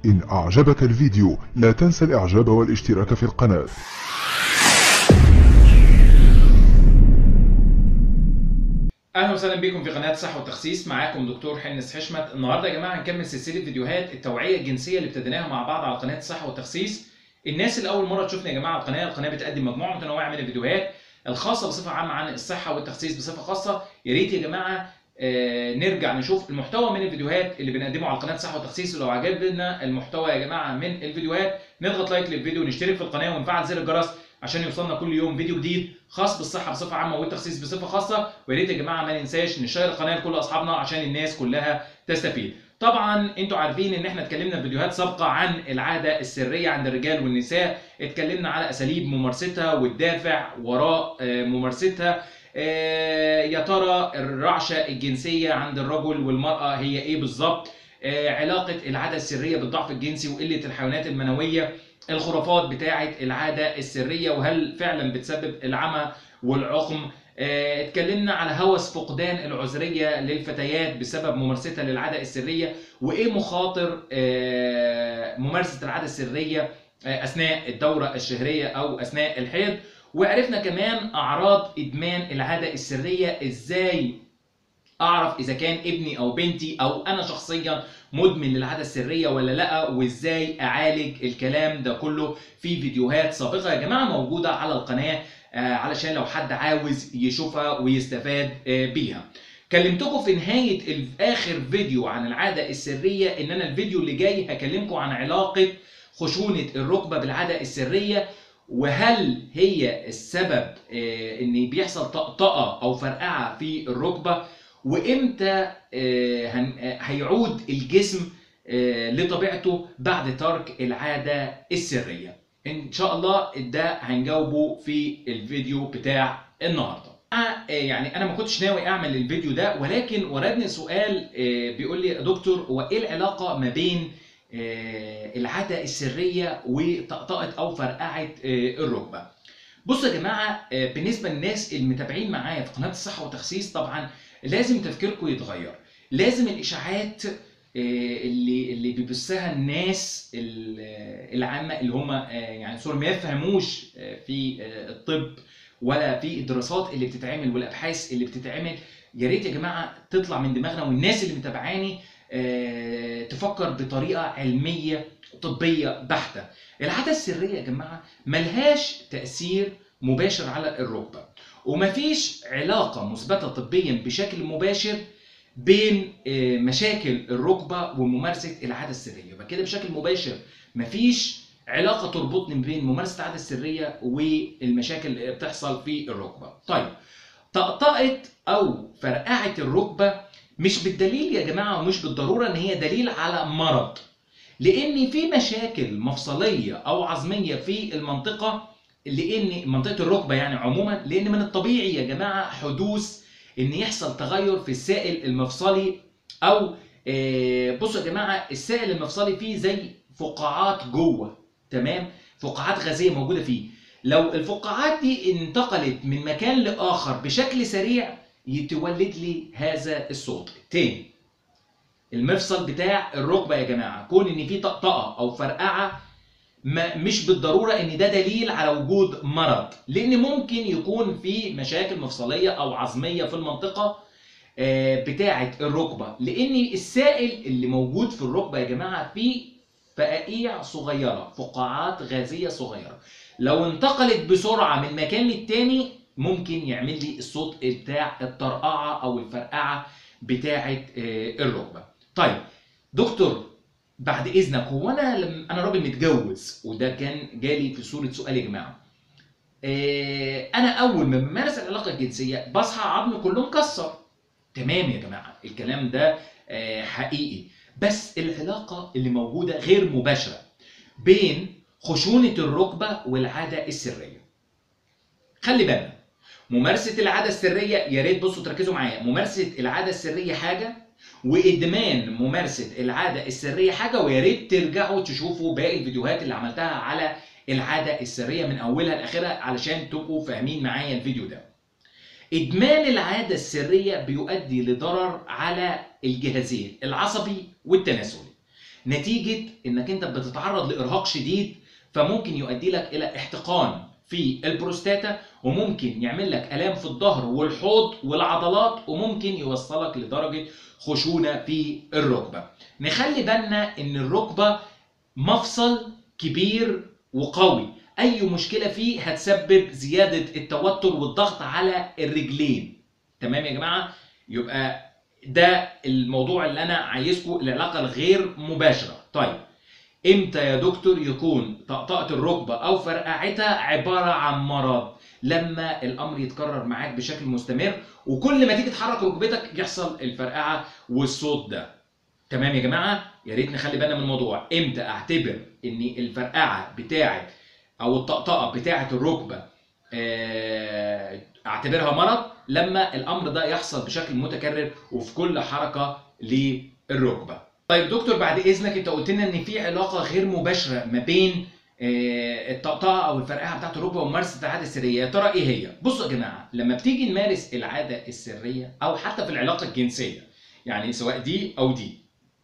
إن أعجبك الفيديو لا تنسى الإعجاب والاشتراك في القناة اهلا وسهلا بكم في قناه صحه وتخسيس معاكم دكتور حنس حشمت النهارده يا جماعه هنكمل سلسله فيديوهات التوعيه الجنسيه اللي ابتديناها مع بعض على قناه صحه وتخسيس الناس اللي اول مره تشوفنا يا جماعه على القناه القناه بتقدم مجموعه متنوعه من الفيديوهات الخاصه بصفه عامه عن الصحه والتخسيس بصفه خاصه يا ريت يا جماعه آه، نرجع نشوف المحتوى من الفيديوهات اللي بنقدمه على قناه صحه وتخسيس ولو عجبنا المحتوى يا جماعه من الفيديوهات نضغط لايك للفيديو ونشترك في القناه ونفعل زر الجرس عشان يوصلنا كل يوم فيديو جديد خاص بالصحه بصفه عامه والتخسيس بصفه خاصه ويا ريت يا جماعه ما ننساش نشير القناه لكل اصحابنا عشان الناس كلها تستفيد طبعا انتوا عارفين ان احنا اتكلمنا في فيديوهات سابقه عن العاده السريه عند الرجال والنساء اتكلمنا على اساليب ممارستها والدافع وراء آه، ممارستها آه، يا ترى الرعشه الجنسيه عند الرجل والمراه هي ايه بالظبط آه، علاقه العاده السريه بالضعف الجنسي وقله الحيوانات المنويه الخرافات بتاعه العاده السريه وهل فعلا بتسبب العمى والعقم آه، اتكلمنا على هوس فقدان العذريه للفتيات بسبب ممارستها للعاده السريه وايه مخاطر آه، ممارسه العاده السريه آه، اثناء الدوره الشهريه او اثناء الحيض وعرفنا كمان اعراض ادمان العاده السريه ازاي اعرف اذا كان ابني او بنتي او انا شخصيا مدمن للعاده السريه ولا لا وازاي اعالج الكلام ده كله في فيديوهات سابقه يا جماعه موجوده على القناه آه، علشان لو حد عاوز يشوفها ويستفاد آه، بيها كلمتكم في نهايه ال- اخر فيديو عن العاده السريه ان انا الفيديو اللي جاي هكلمكم عن علاقه خشونه الركبه بالعاده السريه وهل هي السبب آه، ان بيحصل طقطقه او فرقعه في الركبه وامتى آه، هن- آه، هيعود الجسم آه، لطبيعته بعد ترك العاده السريه ان شاء الله ده هنجاوبه في الفيديو بتاع النهارده آه، يعني انا ما كنتش ناوي اعمل الفيديو ده ولكن وردني سؤال آه، بيقول لي يا دكتور هو ايه العلاقه ما بين آه، العاده السريه وطقطقه او فرقعه آه، الركبه بصوا يا جماعه آه، بالنسبه للناس المتابعين معايا في قناه الصحه والتخسيس طبعا لازم تفكيركم يتغير لازم الاشاعات آه، اللي اللي بيبثها الناس ال- آه، العامه اللي هم آه، يعني سوري ما يفهموش آه، في آه، الطب ولا في الدراسات اللي بتتعمل والابحاث اللي بتتعمل يا ريت يا جماعه تطلع من دماغنا والناس اللي متابعاني آه، تفكر بطريقه علميه طبيه بحته العاده السريه يا جماعه ملهاش تاثير مباشر على الركبه ومفيش علاقه مثبته طبيا بشكل مباشر بين آه، مشاكل الركبه وممارسه العاده السريه يبقى كده بشكل مباشر مفيش علاقه تربطني بين ممارسه العاده السريه والمشاكل اللي بتحصل في الركبه طيب طقطقه او فرقعه الركبه مش بالدليل يا جماعه ومش بالضروره ان هي دليل على مرض لان في مشاكل مفصليه او عظميه في المنطقه لان منطقه الركبه يعني عموما لان من الطبيعي يا جماعه حدوث ان يحصل تغير في السائل المفصلي او آه، بصوا يا جماعه السائل المفصلي فيه زي فقاعات جوه تمام فقاعات غازيه موجوده فيه لو الفقاعات دي انتقلت من مكان لاخر بشكل سريع يتولد لي هذا الصوت تاني المفصل بتاع الركبه يا جماعه كون ان في طقطقه او فرقعه ما مش بالضروره ان ده دليل على وجود مرض لان ممكن يكون في مشاكل مفصليه او عظميه في المنطقه آه، بتاعه الركبه لان السائل اللي موجود في الركبه يا جماعه فيه فقاقيع صغيره فقاعات غازيه صغيره لو انتقلت بسرعه من مكان للتاني ممكن يعمل لي الصوت بتاع الطرقعه او الفرقعه بتاعه آه، الركبه طيب دكتور بعد اذنك هو انا لم انا راجل متجوز وده كان جالي في صوره سؤال يا جماعه آه، انا اول ما بمارس العلاقه الجنسيه بصحى عظمي كله مكسر تمام يا جماعه الكلام ده آه، حقيقي بس العلاقه اللي موجوده غير مباشره بين خشونه الركبه والعاده السريه خلي بالنا ممارسه العاده السريه يا ريت بصوا تركزوا معايا ممارسه العاده السريه حاجه وادمان ممارسه العاده السريه حاجه ويا ريت ترجعوا تشوفوا باقي الفيديوهات اللي عملتها على العاده السريه من اولها لاخرها علشان تبقوا فاهمين معايا الفيديو ده ادمان العاده السريه بيؤدي لضرر على الجهازين العصبي والتناسلي نتيجه انك انت بتتعرض لارهاق شديد فممكن يؤدي لك الى احتقان في البروستاتا وممكن يعمل لك الام في الظهر والحوض والعضلات وممكن يوصلك لدرجه خشونه في الركبه نخلي بالنا ان الركبه مفصل كبير وقوي اي مشكله فيه هتسبب زياده التوتر والضغط على الرجلين تمام يا جماعه يبقى ده الموضوع اللي انا عايزكم العلاقه الغير مباشره طيب امتى يا دكتور يكون طقطقه الركبه او فرقعتها عباره عن مرض لما الامر يتكرر معاك بشكل مستمر وكل ما تيجي تحرك ركبتك يحصل الفرقعه والصوت ده تمام يا جماعه يا ريت نخلي بالنا من الموضوع امتى اعتبر ان الفرقعه بتاعه او الطقطقه بتاعه الركبه آه، اعتبرها مرض لما الامر ده يحصل بشكل متكرر وفي كل حركه للركبه طيب دكتور بعد اذنك انت قلت لنا ان في علاقه غير مباشره ما بين آه، الطقطقه او الفرقعه بتاعت الركبه وممارسه العاده السريه يا ترى ايه هي بصوا يا جماعه لما بتيجي نمارس العاده السريه او حتى في العلاقه الجنسيه يعني سواء دي او دي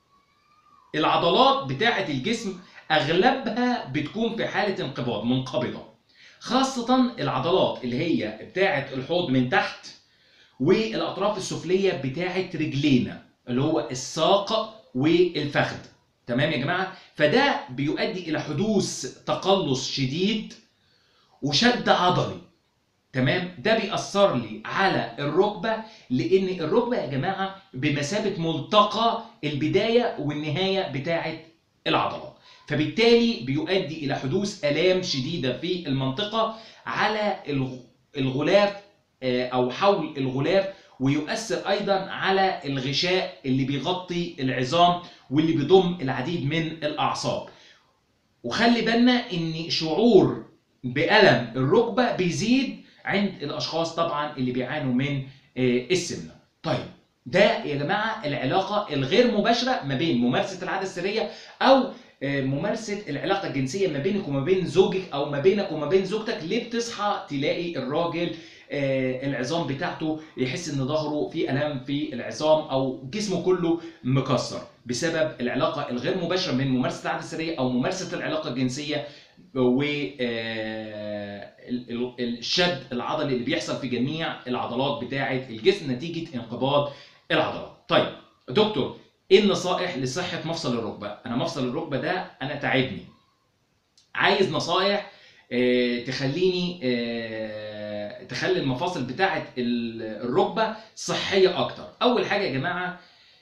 العضلات بتاعه الجسم اغلبها بتكون في حاله انقباض منقبضه خاصه العضلات اللي هي بتاعه الحوض من تحت والاطراف السفليه بتاعه رجلينا اللي هو الساق والفخذ تمام يا جماعه فده بيؤدي الى حدوث تقلص شديد وشد عضلي تمام ده بيأثر لي على الركبه لان الركبه يا جماعه بمثابه ملتقى البدايه والنهايه بتاعه العضلات فبالتالي بيؤدي الى حدوث الام شديده في المنطقه على الغ- الغلاف آه، او حول الغلاف ويؤثر ايضا على الغشاء اللي بيغطي العظام واللي بيضم العديد من الاعصاب وخلي بالنا ان شعور بالم الركبه بيزيد عند الاشخاص طبعا اللي بيعانوا من آه، السمنه طيب ده يا جماعه العلاقه الغير مباشره ما بين ممارسه العاده السريه او آه، ممارسه العلاقه الجنسيه ما بينك وما بين زوجك او ما بينك وما بين زوجتك ليه بتصحى تلاقي الراجل آه، العظام بتاعته يحس ان ظهره فيه الام في العظام او جسمه كله مكسر بسبب العلاقه الغير مباشره من ممارسه العاده السريه او ممارسه العلاقه الجنسيه و آه، ال- ال- الشد العضلي اللي بيحصل في جميع العضلات بتاعه الجسم نتيجه انقباض العضلات. طيب دكتور ايه النصائح لصحه مفصل الركبه؟ انا مفصل الركبه ده انا تعبني. عايز نصايح آه، تخليني آه، تخلي المفاصل بتاعه ال- الركبه صحيه اكتر. اول حاجه يا جماعه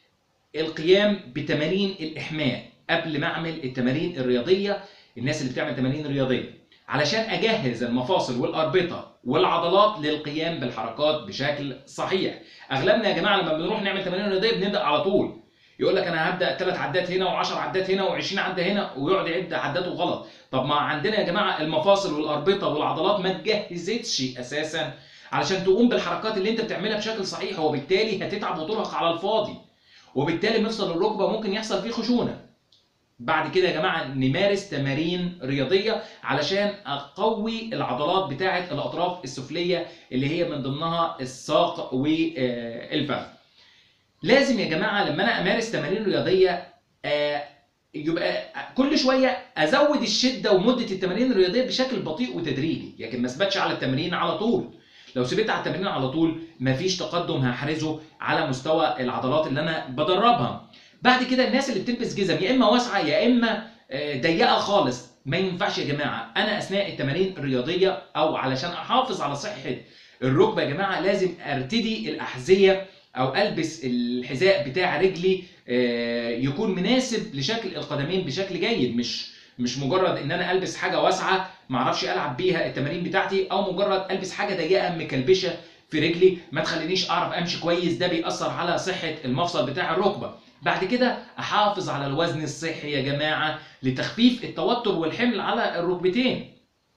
القيام بتمارين الاحماء قبل ما اعمل التمارين الرياضيه الناس اللي بتعمل تمارين رياضيه علشان اجهز المفاصل والاربطه والعضلات للقيام بالحركات بشكل صحيح اغلبنا يا جماعه لما بنروح نعمل تمارين رياضيه بنبدا على طول يقول لك انا هبدا ثلاث عدات هنا و10 عدات هنا و20 عده هنا ويقعد يعد عداته غلط طب ما عندنا يا جماعه المفاصل والاربطه والعضلات ما اتجهزتش اساسا علشان تقوم بالحركات اللي انت بتعملها بشكل صحيح وبالتالي هتتعب وترهق على الفاضي وبالتالي مفصل الركبه ممكن يحصل فيه خشونه بعد كده يا جماعه نمارس تمارين رياضيه علشان اقوي العضلات بتاعه الاطراف السفليه اللي هي من ضمنها الساق والفخذ لازم يا جماعه لما انا امارس تمارين رياضيه آه، يبقى كل شويه ازود الشده ومده التمارين الرياضيه بشكل بطيء وتدريجي لكن ما اثبتش على التمرين على طول لو سبت على التمرين على طول مفيش تقدم هحرزه على مستوى العضلات اللي انا بدربها بعد كده الناس اللي بتلبس جزم يا اما واسعه يا اما آه، ضيقه خالص ما ينفعش يا جماعه انا اثناء التمارين الرياضيه او علشان احافظ على صحه الركبه يا جماعه لازم ارتدي الاحذيه او البس الحذاء بتاع رجلي آه، يكون مناسب لشكل القدمين بشكل جيد مش مش مجرد ان انا البس حاجه واسعه ما اعرفش العب بيها التمارين بتاعتي او مجرد البس حاجه ضيقه مكلبشه في رجلي ما تخلينيش اعرف امشي كويس ده بيأثر على صحه المفصل بتاع الركبه بعد كده احافظ على الوزن الصحي يا جماعه لتخفيف التوتر والحمل على الركبتين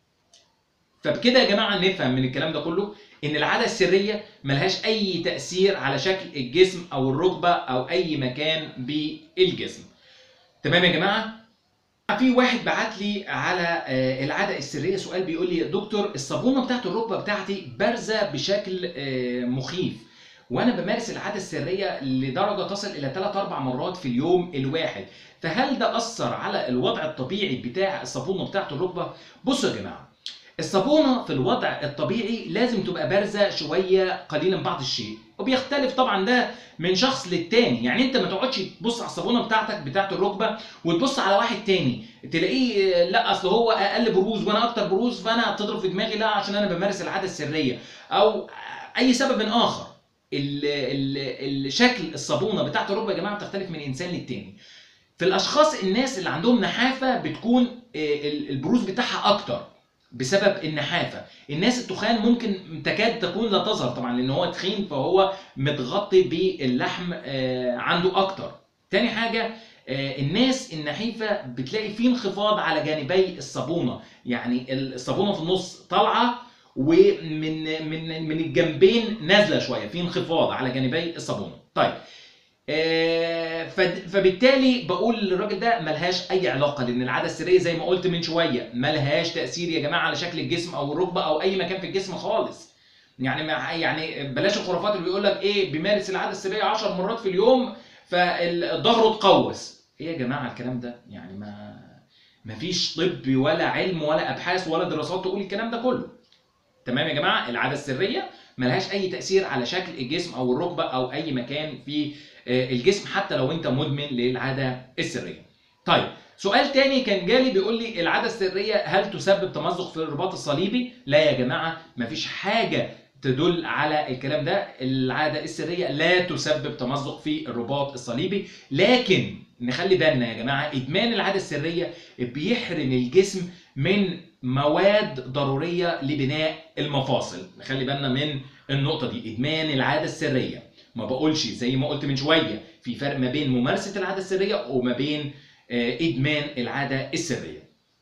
فبكده يا جماعه نفهم من الكلام ده كله ان العاده السريه ملهاش اي تاثير على شكل الجسم او الركبه او اي مكان بالجسم تمام يا جماعه في واحد بعت لي على آه، العاده السريه سؤال بيقول لي يا دكتور الصابونه بتاعت الركبه بتاعتي بارزه بشكل آه، مخيف وانا بمارس العاده السريه لدرجه تصل الى 3 4 مرات في اليوم الواحد فهل ده اثر على الوضع الطبيعي بتاع الصابونه بتاعه الركبه بصوا يا جماعه الصابونه في الوضع الطبيعي لازم تبقى بارزه شويه قليلا بعض الشيء وبيختلف طبعا ده من شخص للتاني يعني انت ما تقعدش تبص على الصابونه بتاعتك بتاعه الركبه وتبص على واحد تاني تلاقيه آه، لا اصل هو اقل بروز وانا اكتر بروز فانا تضرب في دماغي لا عشان انا بمارس العاده السريه او اي سبب اخر ال ال الشكل الصابونه بتاعت الركبه يا جماعه بتختلف من انسان للتاني في الاشخاص الناس اللي عندهم نحافه بتكون آه، ال- البروز بتاعها اكتر بسبب النحافه الناس التخان ممكن تكاد تكون لا تظهر طبعا لان هو تخين فهو متغطي باللحم آه، عنده اكتر تاني حاجه آه، الناس النحيفه بتلاقي فيه انخفاض على جانبي الصابونه يعني الصابونه في النص طالعه ومن من من الجنبين نازله شويه في انخفاض على جانبي الصابونه طيب آه، فد- فبالتالي بقول للراجل ده ملهاش اي علاقه لان العاده السريه زي ما قلت من شويه ملهاش تاثير يا جماعه على شكل الجسم او الركبه او اي مكان في الجسم خالص يعني ما يعني بلاش الخرافات اللي بيقول لك ايه بيمارس العاده السريه 10 مرات في اليوم فظهره اتقوس ايه يا جماعه الكلام ده يعني ما ما فيش طب ولا علم ولا ابحاث ولا دراسات تقول الكلام ده كله تمام يا جماعه العاده السريه ملهاش اي تاثير على شكل الجسم او الركبه او اي مكان في آه، الجسم حتى لو انت مدمن للعاده السريه طيب سؤال تاني كان جالي بيقول لي العاده السريه هل تسبب تمزق في الرباط الصليبي لا يا جماعه مفيش حاجه تدل على الكلام ده العاده السريه لا تسبب تمزق في الرباط الصليبي لكن نخلي بالنا يا جماعه ادمان العاده السريه بيحرم الجسم من مواد ضروريه لبناء المفاصل نخلي بالنا من النقطه دي ادمان العاده السريه ما بقولش زي ما قلت من شويه في فرق ما بين ممارسه العاده السريه وما بين آه، ادمان العاده السريه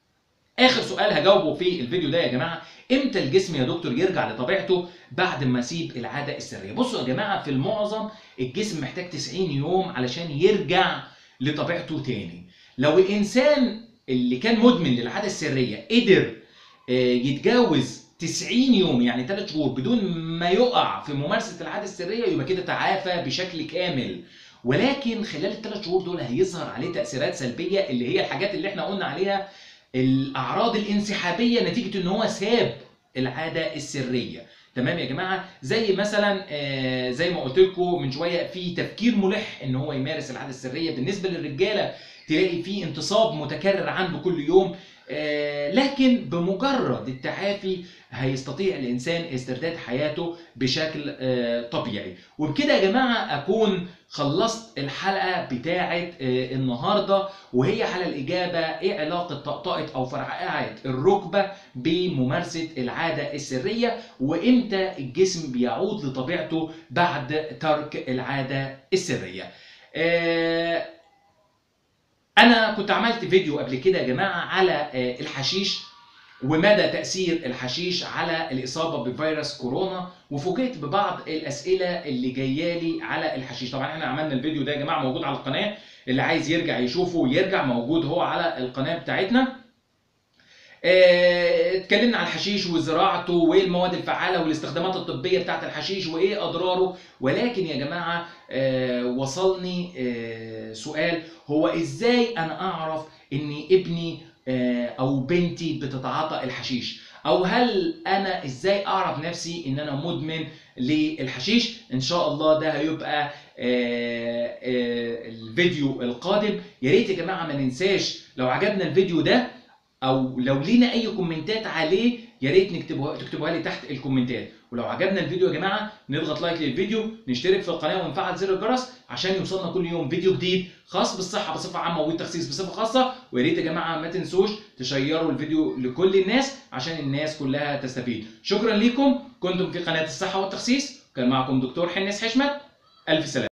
اخر سؤال هجاوبه في الفيديو ده يا جماعه امتى الجسم يا دكتور يرجع لطبيعته بعد ما اسيب العاده السريه بصوا يا جماعه في المعظم الجسم محتاج 90 يوم علشان يرجع لطبيعته تاني لو الانسان اللي كان مدمن للعاده السريه قدر آه، يتجاوز 90 يوم يعني 3 شهور بدون ما يقع في ممارسه العاده السريه يبقى كده تعافى بشكل كامل ولكن خلال الثلاث شهور دول هيظهر عليه تاثيرات سلبيه اللي هي الحاجات اللي احنا قلنا عليها الاعراض الانسحابيه نتيجه ان هو ساب العاده السريه تمام يا جماعه زي مثلا آه، زي ما قلت لكم من شويه في تفكير ملح ان هو يمارس العاده السريه بالنسبه للرجاله تلاقي في انتصاب متكرر عنده كل يوم آه، لكن بمجرد التعافي هيستطيع الانسان استرداد حياته بشكل آه، طبيعي وبكده يا جماعه اكون خلصت الحلقه بتاعه آه، النهارده وهي على الاجابه ايه علاقه طقطقه او فرقعه الركبه بممارسه العاده السريه وامتى الجسم بيعود لطبيعته بعد ترك العاده السريه آه، انا كنت عملت فيديو قبل كده يا جماعه على آه، الحشيش ومدى تاثير الحشيش على الاصابه بفيروس كورونا وفوجئت ببعض الاسئله اللي جايه لي على الحشيش طبعا احنا عملنا الفيديو ده يا جماعه موجود على القناه اللي عايز يرجع يشوفه يرجع موجود هو على القناه بتاعتنا آه، اتكلمنا عن الحشيش وزراعته وايه المواد الفعاله والاستخدامات الطبيه بتاعت الحشيش وايه اضراره ولكن يا جماعه آه، وصلني آه، سؤال هو ازاي انا اعرف ان ابني آه، او بنتي بتتعاطى الحشيش او هل انا ازاي اعرف نفسي ان انا مدمن للحشيش ان شاء الله ده هيبقى آه، آه، الفيديو القادم يا ريت يا جماعه ما ننساش لو عجبنا الفيديو ده او لو لينا اي كومنتات عليه يا ريت نكتبوها تكتبوها لي تحت الكومنتات ولو عجبنا الفيديو يا جماعه نضغط لايك للفيديو نشترك في القناه ونفعل زر الجرس عشان يوصلنا كل يوم فيديو جديد خاص بالصحه بصفه عامه والتخسيس بصفه خاصه ويا ريت يا جماعه ما تنسوش تشيروا الفيديو لكل الناس عشان الناس كلها تستفيد شكرا لكم كنتم في قناه الصحه والتخسيس كان معكم دكتور حنس حشمت الف سلامه